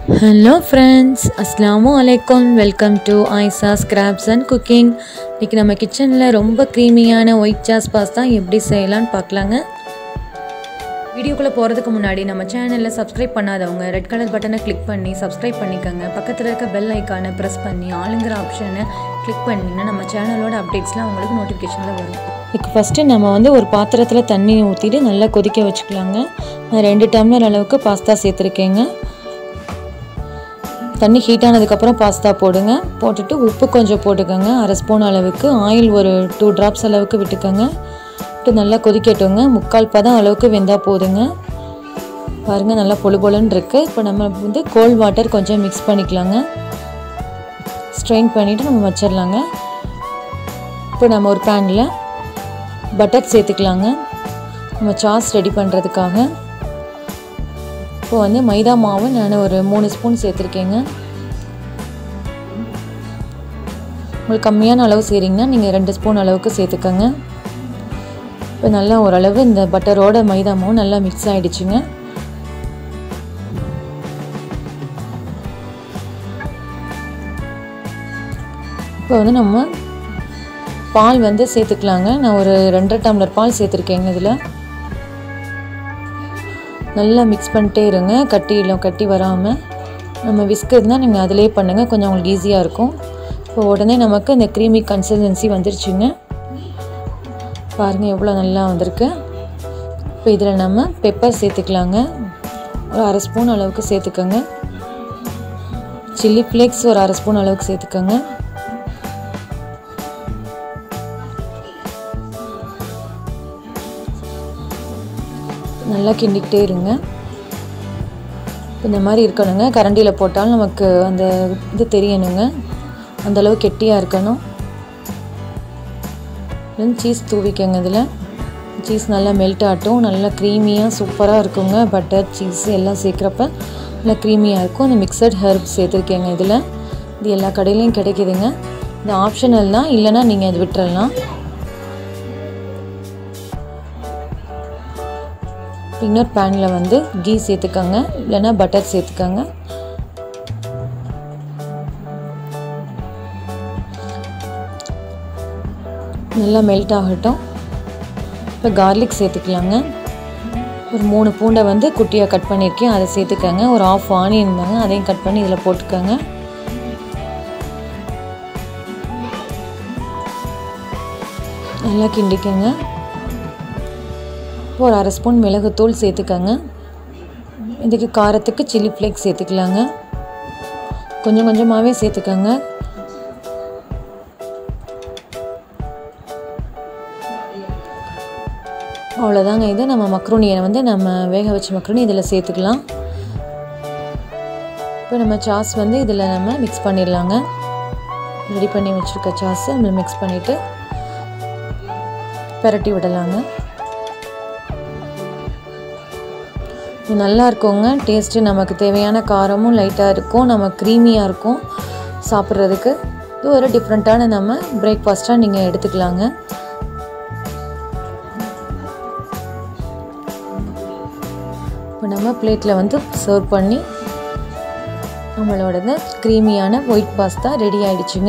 Hello friends அஸ்லாமு அலைக்கும் welcome to Aisha scraps and cooking இன்றைக்கி நம்ம கிச்சனில் ரொம்ப க்ரீமியான ஒயிட் சாஸ் பாஸ்தா எப்படி செய்யலான்னு பார்க்கலாங்க வீடியோக்குள்ளே போகிறதுக்கு முன்னாடி நம்ம சேனலில் சப்ஸ்கிரைப் பண்ணாதவங்க ரெட் கலர் பட்டனை கிளிக் பண்ணி சப்ஸ்கிரைப் பண்ணிக்கோங்க பக்கத்தில் இருக்க பெல் ஐக்கானை ப்ரெஸ் பண்ணி ஆளுங்கிற ஆப்ஷனை கிளிக் பண்ணிங்கன்னா நம்ம சேனலோட அப்டேட்ஸ்லாம் உங்களுக்கு நோட்டிஃபிகேஷனில் வரும் இதுக்கு ஃபஸ்ட்டு நம்ம வந்து ஒரு பாத்திரத்தில் தண்ணி ஊற்றிட்டு நல்லா கொதிக்க வச்சுக்கலாங்க நான் ரெண்டு டம்ளர் அளவுக்கு பாஸ்தா சேர்த்துருக்கேங்க தண்ணி ஹீட் ஆனதுக்கப்புறம் பாஸ்தா போடுங்க போட்டுட்டு உப்பு கொஞ்சம் போட்டுக்கோங்க அரை ஸ்பூன் அளவுக்கு ஆயில் ஒரு டூ ட்ராப்ஸ் அளவுக்கு விட்டுக்கோங்க விட்டு நல்லா கொதிக்கட்டுங்க முக்கால் பதம் அளவுக்கு வெந்தால் போதுங்க பாருங்கள் நல்லா பொழு பொழுன்னு இருக்குது இப்போ நம்ம வந்து கோல்ட் வாட்டர் கொஞ்சம் மிக்ஸ் பண்ணிக்கலாங்க ஸ்ட்ரெயின் பண்ணிவிட்டு நம்ம வச்சிடலாங்க இப்போ நம்ம ஒரு பேனில் பட்டர் சேர்த்துக்கலாங்க நம்ம சாஸ் ரெடி பண்ணுறதுக்காக இப்போ வந்து மைதா மாவு நான் ஒரு மூணு ஸ்பூன் சேர்த்துருக்கேங்க உங்களுக்கு கம்மியான அளவு செய்கிறீங்கன்னா நீங்கள் ரெண்டு ஸ்பூன் அளவுக்கு சேர்த்துக்கோங்க இப்போ நல்லா ஓரளவு இந்த பட்டரோட மைதா மாவு நல்லா மிக்ஸ் ஆகிடுச்சுங்க இப்போ வந்து நம்ம பால் வந்து சேர்த்துக்கலாங்க நான் ஒரு ரெண்டரை டம்ளர் பால் சேர்த்துருக்கேங்க இதில் நல்லா மிக்ஸ் பண்ணிட்டே இருங்க கட்டியில் கட்டி வராமல் நம்ம விஸ்க் இருந்தால் நீங்கள் அதிலே பண்ணுங்கள் கொஞ்சம் உங்களுக்கு ஈஸியாக இருக்கும் இப்போ உடனே நமக்கு இந்த க்ரீமி கன்சிஸ்டன்சி வந்துருச்சுங்க பாருங்கள் எவ்வளோ நல்லா வந்திருக்கு இப்போ இதில் நம்ம பெப்பர் சேர்த்துக்கலாங்க ஒரு அரை ஸ்பூன் அளவுக்கு சேர்த்துக்கோங்க சில்லி ஃப்ளேக்ஸ் ஒரு அரை ஸ்பூன் அளவுக்கு சேர்த்துக்கோங்க நல்லா கிண்டிக்கிட்டே இருங்க இந்த மாதிரி இருக்கணுங்க கரண்டியில் போட்டாலும் நமக்கு அந்த இது தெரியணுங்க அந்தளவு கெட்டியாக இருக்கணும் சீஸ் தூவிக்கங்க இதில் சீஸ் நல்லா மெல்ட் ஆட்டும் நல்லா க்ரீமியாக சூப்பராக இருக்குங்க பட்டர் சீஸ் எல்லாம் சேர்க்குறப்ப நல்லா க்ரீமியாக இருக்கும் அந்த மிக்சட் ஹெர்ப் சேர்த்துருக்கேங்க இதில் இது எல்லா கடையிலையும் கிடைக்கிதுங்க இது ஆப்ஷனல் தான் இல்லைன்னா நீங்கள் இது விட்டுறலாம் இன்னொரு பேனில் வந்து கீ சேர்த்துக்கோங்க இல்லைன்னா பட்டர் சேர்த்துக்கோங்க நல்லா மெல்ட் ஆகட்டும் இப்போ கார்லிக் சேர்த்துக்கலாங்க ஒரு மூணு பூண்டை வந்து குட்டியாக கட் பண்ணியிருக்கேன் அதை சேர்த்துக்கோங்க ஒரு ஆஃப் ஆனியன் தாங்க அதையும் கட் பண்ணி இதில் போட்டுக்கோங்க நல்லா கிண்டிக்கோங்க ஒரு அரை ஸ்பூன் மிளகுத்தூள் சேர்த்துக்கோங்க இதுக்கு காரத்துக்கு சில்லி ஃப்ளேக்ஸ் சேர்த்துக்கலாங்க கொஞ்சம் கொஞ்சமாகவே சேர்த்துக்கோங்க அவ்வளோதாங்க இது நம்ம மக்ரூனியை வந்து நம்ம வேக வச்ச மக்ரூனி இதில் சேர்த்துக்கலாம் இப்போ நம்ம சாஸ் வந்து இதில் நம்ம மிக்ஸ் பண்ணிடலாங்க ரெடி பண்ணி வச்சுருக்க சாஸை நம்ம மிக்ஸ் பண்ணிவிட்டு பெரட்டி விடலாங்க இது நல்லா இருக்குங்க டேஸ்ட்டு நமக்கு தேவையான காரமும் லைட்டாக இருக்கும் நம்ம க்ரீமியாக இருக்கும் சாப்பிட்றதுக்கு இது ஒரு டிஃப்ரெண்ட்டான நம்ம பிரேக்ஃபாஸ்ட்டாக நீங்கள் எடுத்துக்கலாங்க இப்போ நம்ம பிளேட்டில் வந்து சர்வ் பண்ணி நம்மளோட க்ரீமியான ஒயிட் பாஸ்தா ரெடி ஆகிடுச்சுங்க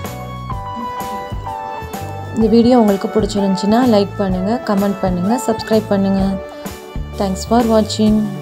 இந்த வீடியோ உங்களுக்கு பிடிச்சிருந்துச்சின்னா லைக் பண்ணுங்கள் கமெண்ட் பண்ணுங்கள் சப்ஸ்கிரைப் பண்ணுங்கள் Thanks for watching.